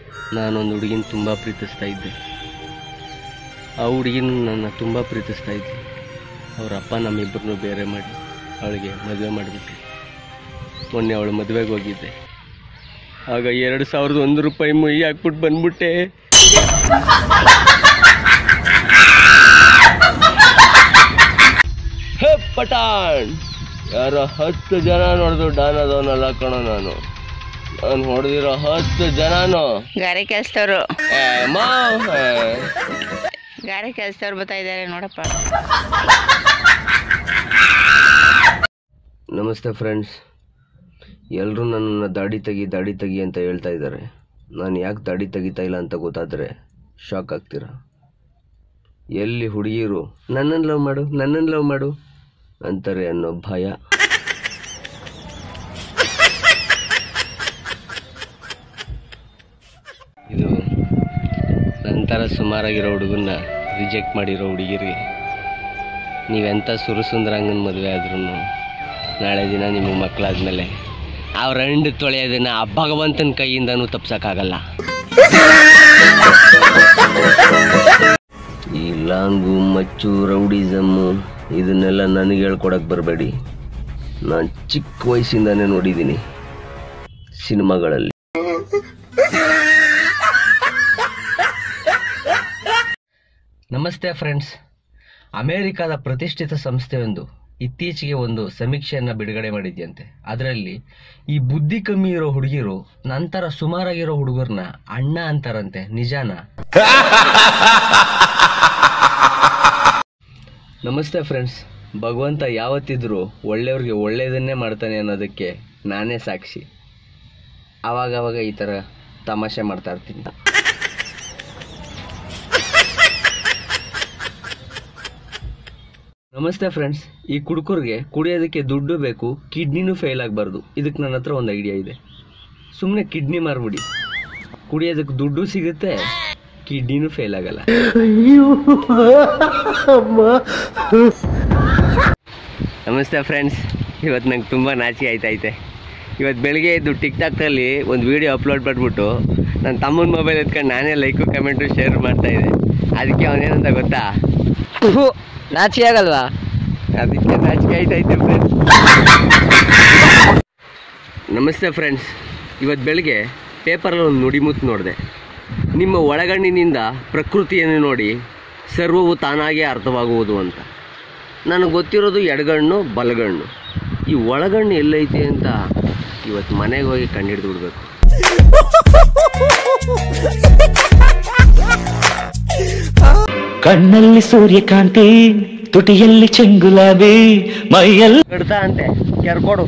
ನಾನೊಂದು ಹುಡುಗಿನ ತುಂಬ ಪ್ರೀತಿಸ್ತಾ ಇದ್ದೆ ಆ ಹುಡುಗಿನ ನನ್ನ ತುಂಬ ಪ್ರೀತಿಸ್ತಾ ಇದ್ದೆ ಅವ್ರ ಅಪ್ಪ ನಮ್ಮಿಬ್ಬರನ್ನು ಬೇರೆ ಮಾಡಿ ಅವಳಿಗೆ ಮದುವೆ ಮಾಡಿಬಿಟ್ರು ಮೊನ್ನೆ ಅವಳು ಮದುವೆಗೆ ಹೋಗಿದ್ದೆ ಆಗ ಎರಡು ಸಾವಿರದ ಒಂದು ರೂಪಾಯಿ ಮೊಯ್ ಹಾಕ್ಬಿಟ್ಟು ಬಂದ್ಬಿಟ್ಟೆ ಹೇ ಪಟಾಣ್ ಯಾರೋ ಹತ್ತು ಜನ ನೋಡಿದ್ರು ಡಾನ್ ಅದವನಲ್ಲ ಕಣೋ ನಾನು ನಾನು ಹೊಡೆದಿರೋ ಹತ್ತು ಜನನು ಗಾರೆ ಕೆಲ್ಸದವ್ರು ಏ, ಮಾ, ಏ. ಗಾರೆ ಕೆಲ್ಸದವ್ರು ಬರ್ತಾ ಇದ್ದಾರೆ ನೋಡಪ್ಪ ನಮಸ್ತೆ ಫ್ರೆಂಡ್ಸ್ ಎಲ್ಲರೂ ನನ್ನನ್ನು ದಾಡಿ ತೆಗಿ ದಾಡಿ ತೆಗಿ ಅಂತ ಹೇಳ್ತಾ ಇದ್ದಾರೆ ನಾನು ಯಾಕೆ ದಾಡಿ ತೆಗಿತಾ ಇಲ್ಲ ಅಂತ ಗೊತ್ತಾದರೆ ಶಾಕ್ ಆಗ್ತೀರಾ ಎಲ್ಲಿ ಹುಡುಗಿರು ನನ್ನನ್ನು ಲವ್ ಮಾಡು ನನ್ನನ್ನು ಲವ್ ಮಾಡು ಅಂತಾರೆ ಅನ್ನೋ ಭಯ ಇದು ನಂತರ ಸುಮಾರಾಗಿರೋ ಹುಡುಗನ್ನ ರಿಜೆಕ್ಟ್ ಮಾಡಿರೋ ಹುಡುಗಿರಿಗೆ ನೀವೆಂಥ ಸುರಸುಂದರಂಗನ ಮದುವೆ ಆದ್ರೂ ನಾಳೆ ದಿನ ನಿಮಗೆ ಮಕ್ಕಳಾದ್ಮೇಲೆ ಅವ್ರ ಹಂಡು ತೊಳೆಯೋದನ್ನ ಆ ಭಗವಂತನ ಕೈಯಿಂದನೂ ತಪ್ಸಕ್ಕಾಗಲ್ಲ ಈ ಲಾಂಗು ಮಚ್ಚು ರೌಡಿಸಮ್ಮು ಇದನ್ನೆಲ್ಲ ನನಗೆ ಹೇಳ್ಕೊಡಕ್ಕೆ ಬರಬೇಡಿ ನಾನು ಚಿಕ್ಕ ವಯಸ್ಸಿಂದಾನೇ ನೋಡಿದ್ದೀನಿ ಸಿನಿಮಾಗಳಲ್ಲಿ ನಮಸ್ತೆ ಫ್ರೆಂಡ್ಸ್ ಅಮೆರಿಕದ ಪ್ರತಿಷ್ಠಿತ ಸಂಸ್ಥೆಯೊಂದು ಇತ್ತೀಚೆಗೆ ಒಂದು ಸಮೀಕ್ಷೆಯನ್ನು ಬಿಡುಗಡೆ ಮಾಡಿದ್ಯಂತೆ ಅದರಲ್ಲಿ ಈ ಬುದ್ಧಿ ಕಮ್ಮಿ ಇರೋ ಹುಡುಗಿರು ನಂತರ ಸುಮಾರಾಗಿರೋ ಹುಡುಗರನ್ನ ಅಣ್ಣ ಅಂತಾರಂತೆ ನಿಜಾನ ನಮಸ್ತೆ ಫ್ರೆಂಡ್ಸ್ ಭಗವಂತ ಯಾವತ್ತಿದ್ರೂ ಒಳ್ಳೆಯವ್ರಿಗೆ ಒಳ್ಳೆಯದನ್ನೇ ಮಾಡ್ತಾನೆ ಅನ್ನೋದಕ್ಕೆ ನಾನೇ ಸಾಕ್ಷಿ ಆವಾಗವಾಗ ಈ ಥರ ತಮಾಷೆ ಮಾಡ್ತಾ ಇರ್ತೀನಿ ನಮಸ್ತೆ ಫ್ರೆಂಡ್ಸ್ ಈ ಕುಡುಕರಿಗೆ ಕುಡಿಯೋದಕ್ಕೆ ದುಡ್ಡು ಬೇಕು ಕಿಡ್ನಿನೂ ಫೇಲ್ ಆಗಬಾರ್ದು ಇದಕ್ಕೆ ನನ್ನ ಹತ್ರ ಒಂದು ಐಡಿಯಾ ಇದೆ ಸುಮ್ಮನೆ ಕಿಡ್ನಿ ಮಾರ್ಬಿಡಿ ಕುಡಿಯೋದಕ್ಕೆ ದುಡ್ಡು ಸಿಗುತ್ತೆ ಕಿಡ್ನಿನೂ ಫೇಲ್ ಆಗಲ್ಲ ನಮಸ್ತೆ ಫ್ರೆಂಡ್ಸ್ ಇವತ್ತು ನಂಗೆ ತುಂಬ ನಾಚಿಕೆ ಆಯ್ತೈತೆ ಇವತ್ತು ಬೆಳಿಗ್ಗೆ ಎದ್ದು ಟಿಕ್ಟಾಕ್ನಲ್ಲಿ ಒಂದು ವೀಡಿಯೋ ಅಪ್ಲೋಡ್ ಮಾಡಿಬಿಟ್ಟು ನನ್ನ ತಮ್ಮನ ಮೊಬೈಲ್ ಎತ್ಕೊಂಡು ನಾನೇ ಲೈಕು ಕಮೆಂಟು ಶೇರ್ ಮಾಡ್ತಾ ಇದ್ದೆ ಅದಕ್ಕೆ ಅವನೇನಂತ ಗೊತ್ತಾ ನಾಚಿಕೆ ಆಗಲ್ವಾ ಅದಕ್ಕೆ ನಾಚಿಕೆ ಆಯ್ತೈತೆ ಫ್ರೆಂಡ್ಸ್ ನಮಸ್ತೆ ಫ್ರೆಂಡ್ಸ್ ಇವತ್ತು ಬೆಳಗ್ಗೆ ಪೇಪರಲ್ಲಿ ಒಂದು ನುಡಿಮುತ್ತು ನೋಡಿದೆ ನಿಮ್ಮ ಒಳಗಣ್ಣಿನಿಂದ ಪ್ರಕೃತಿಯನ್ನು ನೋಡಿ ಸರ್ವವು ತಾನಾಗೇ ಅರ್ಥವಾಗುವುದು ಅಂತ ನನಗೆ ಗೊತ್ತಿರೋದು ಎಡಗಣ್ಣು ಬಲಗಣ್ಣು ಈ ಒಳಗಣ್ಣು ಎಲ್ಲೈತೆ ಅಂತ ಇವತ್ತು ಮನೆಗೆ ಹೋಗಿ ಕಂಡುಹಿಡಿದು ಬಿಡ್ಬೇಕು ಕಣ್ಣಲ್ಲಿ ಸೂರ್ಯಕಾಂತಿ ತುಟಿಯಲ್ಲಿ ಚೆಂಗುಲಾಬಿ ಮೈಯಲ್ಲಿ ಕಡ್ತಾ ಅಂತೆ ಕೆರ್ಕೊಡು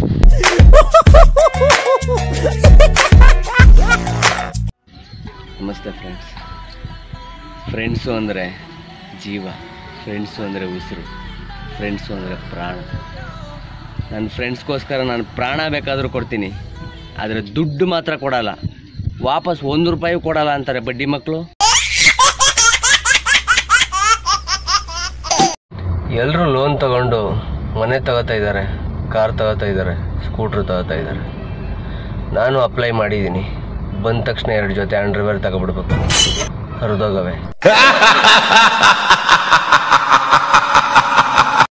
ನಮಸ್ತೆ ಫ್ರೆಂಡ್ಸ್ ಫ್ರೆಂಡ್ಸು ಅಂದರೆ ಜೀವ ಫ್ರೆಂಡ್ಸು ಅಂದರೆ ಉಸಿರು ಫ್ರೆಂಡ್ಸು ಅಂದರೆ ಪ್ರಾಣ ನನ್ನ ಫ್ರೆಂಡ್ಸ್ಗೋಸ್ಕರ ನಾನು ಪ್ರಾಣ ಬೇಕಾದರೂ ಕೊಡ್ತೀನಿ ಆದರೆ ದುಡ್ಡು ಮಾತ್ರ ಕೊಡಲ್ಲ ವಾಪಸ್ ಒಂದು ರೂಪಾಯಿ ಕೊಡಲ್ಲ ಅಂತಾರೆ ಬಡ್ಡಿ ಮಕ್ಕಳು ಎಲ್ಲರೂ ಲೋನ್ ತಗೊಂಡು ಮನೆ ತಗೋತಾ ಇದ್ದಾರೆ ಕಾರ್ ತಗೋತಾ ಇದ್ದಾರೆ ಸ್ಕೂಟ್ರ್ ತಗೋತಾ ಇದ್ದಾರೆ ನಾನು ಅಪ್ಲೈ ಮಾಡಿದ್ದೀನಿ ಬಂದ ತಕ್ಷಣ ಎರಡು ಜೊತೆ ಅಂಡರ್ವೇರ್ ತಗೊಬಿಡ್ಬೇಕು ಹರಿದೋಗವೆ